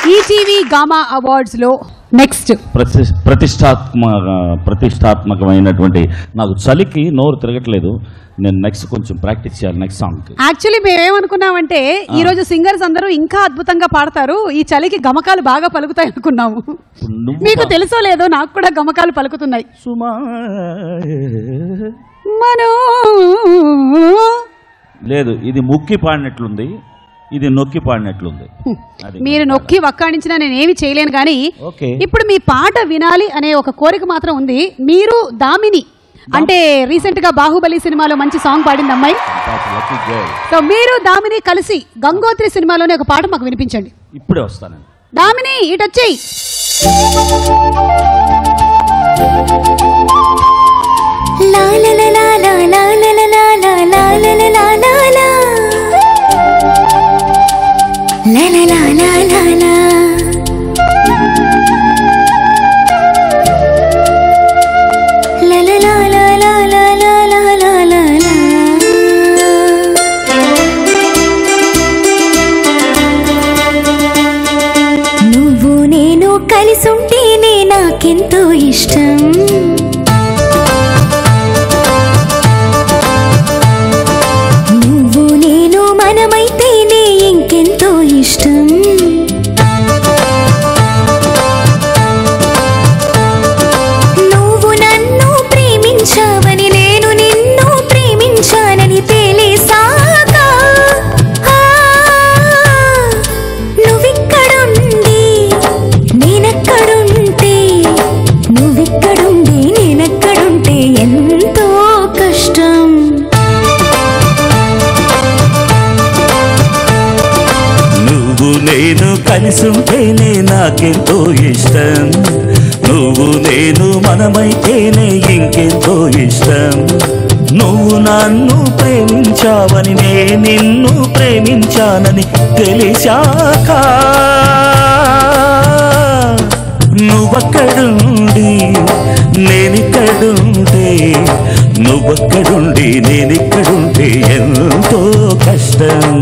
ETV Gama awards లో next ప్రతి ప్రతిష్టాత్మ ప్రతిష్టాత్మకమైనటువంటి నాకు చలికి నోరు తిరగట్లేదు నేను నెక్స్ట్ కొంచెం ప్రాక్టీస్ చేయాలి నెక్స్ట్ సాంగ్ యాక్చువల్లీ మేమేమనుకున్నామంటే ఈ రోజు సింగర్స్ అందరూ ఇంకా అద్భుతంగా పాడతారు ఈ చలికి గమకాలు బాగా పలుకుతాయి అనుకున్నాము మీకు తెలుసో లేదో నాకు కూడా గమకాలు పలుకుతున్నాయి సుమా మనో లేదు ఇది ముక్కి పాడినట్లుంది ఇది నొక్కి పాడినట్లుంది అది మీరు నొక్కి వక్కాణించినా నేను ఏమి చేయలేను కానీ ఓకే ఇప్పుడు మీ పాట వినాలి అనే ఒక కోరిక మాత్రం ఉంది మీరు దామిని అంటే రీసెంట్ గా బాహుబలి సినిమాలో మంచి సాంగ్ పాడింది అమ్మాయి లక్కీ గర్ల్ సో మీరు దామిని కలిసి గంగోత్రి సినిమాలోనే ఒక పాట మాకు వినిపించండి ఇప్పుడే వస్తానండి దామిని ఇటు వచ్చేయి La la la la la la la la la la la la la la la la La la la la la la La la la la la la la la la la la నువ్వు నేను కలిసుంటేనే నాకెంతో ఇష్టం నువ్వు నేను మనమైతేనే ఇంకెంతో ఇష్టం నువ్వు నన్ను ప్రేమించావని నేను నిన్ను ప్రేమించానని తెలిసాక ఆ, నువ్విక్కడుండి నేనెక్కడుంటే నువ్విక్కడుండి నేనెక్కడుంటే ఎంతో కష్టం నువ్వు నేను కలిసుంటేనే నాకెంతో ఇష్టం నువ్వు నేను మనమైతేనే ఇంకెంతో ఇష్టం నువ్వు నన్ను ప్రేమించావని నే నిన్ను ప్రేమించానని తెలిసాక నువ్వక్కడుండి నేనిక్కడుంటే నువ్వక్కడుండి నేనిక్కడుంటే ఎంతో కష్టం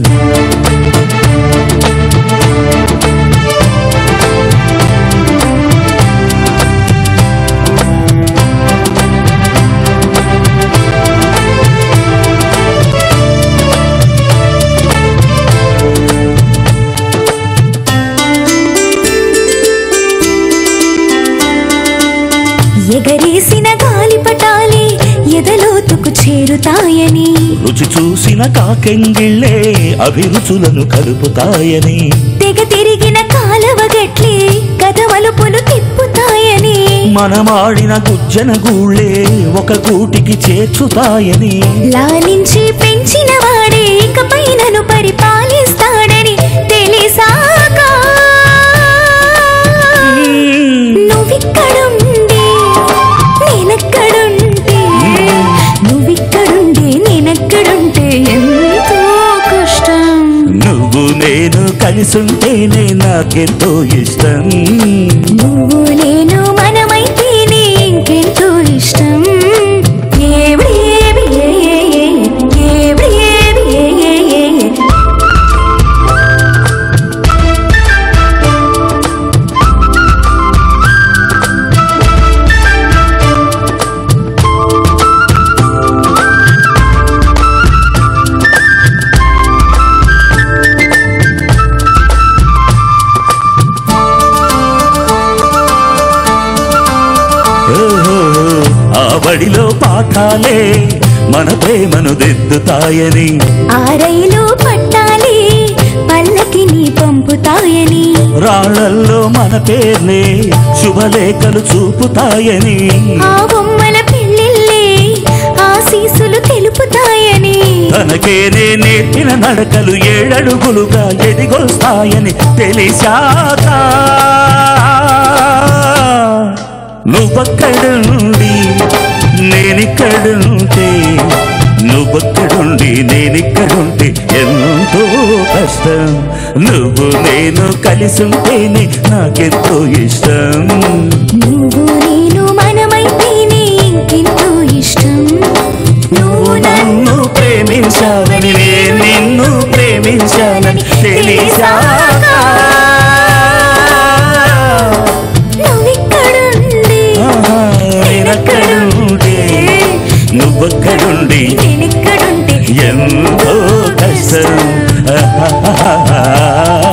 ఎగరేసిన గాలిపటాలే ఎదలోతుకు చేరుతాయని రుచి చూసిన కాకెంగిళ్ళే అభిరుచులను కలుపుతాయని తెగ తిరిగిన కాలవ గట్లే కథవలుపులు తిప్పుతాయని మనమాడిన గుజ్జన గూళ్ళే ఒక కూటికి చేర్చుతాయని లాలించి పెంచిన వాడే ఇకపై నన్ను పరిపాలిస్తాడని తెలిసాక నువ్విక్కడుండి నేనెక్కడుంటే నువ్విక్కడుండి నేనెక్కడుంటే ఎంతో కష్టం నువ్వు నేను కలిసుంటేనే నాకెంతో ఇష్టం నువ్వు నేను మనమైతేనే ఇంకెంతో ఇష్టం ఏబడి ఏబి ఏ ఏ ఏ, ఏబడి ఏబి ఏ ఏ ఏ ఏ. ఓహో, ఆ బడిలో పాఠాలే మన ప్రేమను దిద్దుతాయని ఆ రైలు పట్టాలి పల్లకిని పంపుతాయని రాళ్లల్లో మన పేర్లే శుభలేఖలు చూపుతాయని ఆ బొమ్మల పెళ్ళిళ్ళే ఆశీసులు తెలుపుతాయని తనకేనే నేర్పిన నడకలు ఏడడుగులుగా ఎదిగొస్తాయని తెలిసాక నువ్వక్కడుండి నేనిక్కడుంటే నువ్వక్కడుండి నేనిక్కడుంటే ఎంతో కష్టం నువ్వు నేను కలిసుంటేనే నాకెంతో ఇష్టం నువ్వు నేను మనమైతేనే ఇంకెంతో ఇష్టం నువ్వు నన్ను నన్ను ప్రేమించావని నేను నిన్ను ప్రేమించానని తెలిసాక నువ్వెక్కడుండి నేనెక్కడుంటే ఎంతో కష్టం